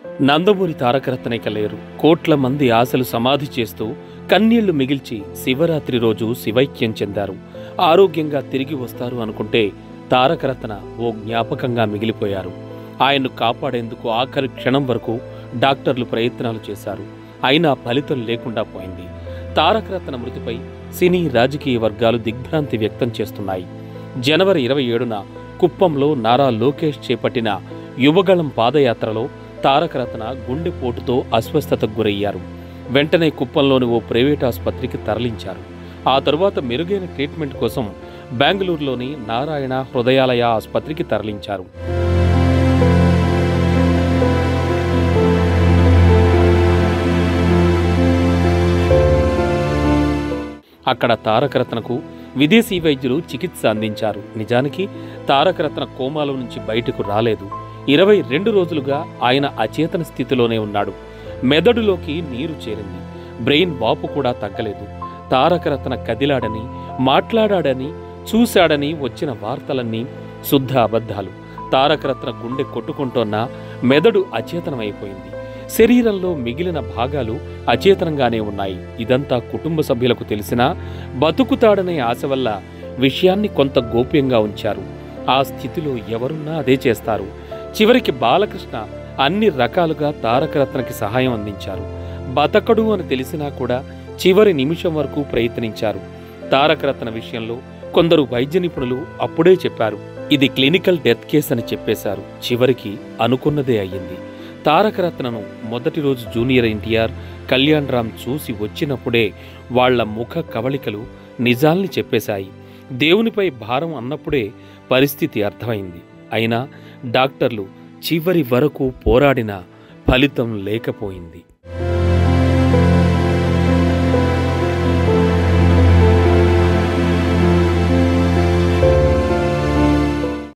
నందమూరి తారకరత్నైక లేరు కోట్ల మంది ఆశలు సమాధి చేస్తూ కన్నీళ్లు మిగిల్చి శివరాత్రి రోజు శివైక్యం చెందారు ఆరోగ్యంగా తిరిగి వస్తారు అనుకుంటే తారకరత్న ఓ జ్ఞాపకంగా మిగిలిపోయారు ఆయన్ను కాపాడేందుకు ఆఖరి క్షణం వరకు డాక్టర్లు ప్రయత్నాలు చేశారు అయినా ఫలితం లేకుండా పోయింది తారకరత్న మృతిపై సినీ రాజకీయ వర్గాలు దిగ్భ్రాంతి వ్యక్తం చేస్తున్నాయి జనవరి ఇరవై ఏడున కుప్పంలో నారా లోకేష్ చేపట్టిన యువగళం పాదయాత్రలో తారకరత్న గుండెపోటుతో అస్వస్థతకు గురయ్యారు వెంటనే కుప్పంలోని ఓ ప్రైవేట్ ఆసుపత్రికి తరలించారు ఆ తరువాత మెరుగైన ట్రీట్మెంట్ కోసం బెంగళూరులోని నారాయణ హృదయాలయ ఆసుపత్రికి తరలించారు అక్కడ తారకరత్నకు విదేశీ వైద్యులు చికిత్స అందించారు నిజానికి తారకరత్న కోమాలో నుంచి బయటకు రాలేదు ఇరవై రెండు రోజులుగా ఆయన అచేతన స్థితిలోనే ఉన్నాడు మెదడులోకి నీరు చేరింది బ్రెయిన్ వాపు కూడా తగ్గలేదు తారకరత్న కదిలాడని మాట్లాడాడని చూశాడని వచ్చిన వార్తలన్నీ శుద్ధ అబద్ధాలు తారకరత్న గుండె కొట్టుకుంటోన్న మెదడు అచేతనమైపోయింది శరీరంలో మిగిలిన భాగాలు అచేతనంగానే ఉన్నాయి ఇదంతా కుటుంబ సభ్యులకు తెలిసినా బతుకుతాడనే ఆశ వల్ల విషయాన్ని కొంత గోప్యంగా ఉంచారు ఆ స్థితిలో ఎవరున్నా అదే చేస్తారు చివరికి బాలకృష్ణ అన్ని రకాలుగా తారకరత్నకి సహాయం అందించారు బతకడు అని తెలిసినా కూడా చివరి నిమిషం వరకు ప్రయత్నించారు తారకరత్న విషయంలో కొందరు వైద్య నిపుణులు అప్పుడే చెప్పారు ఇది క్లినికల్ డెత్ కేస్ అని చెప్పేశారు చివరికి అనుకున్నదే అయ్యింది తారకరత్నను మొదటి రోజు జూనియర్ ఎన్టీఆర్ కళ్యాణ్ రామ్ చూసి వచ్చినప్పుడే వాళ్ళ ముఖ కవళికలు నిజాల్ని చెప్పేశాయి దేవునిపై భారం అన్నప్పుడే పరిస్థితి అర్థమైంది అయినా డాక్టర్లు చివరి వరకు పోరాడినా ఫలితం లేకపోయింది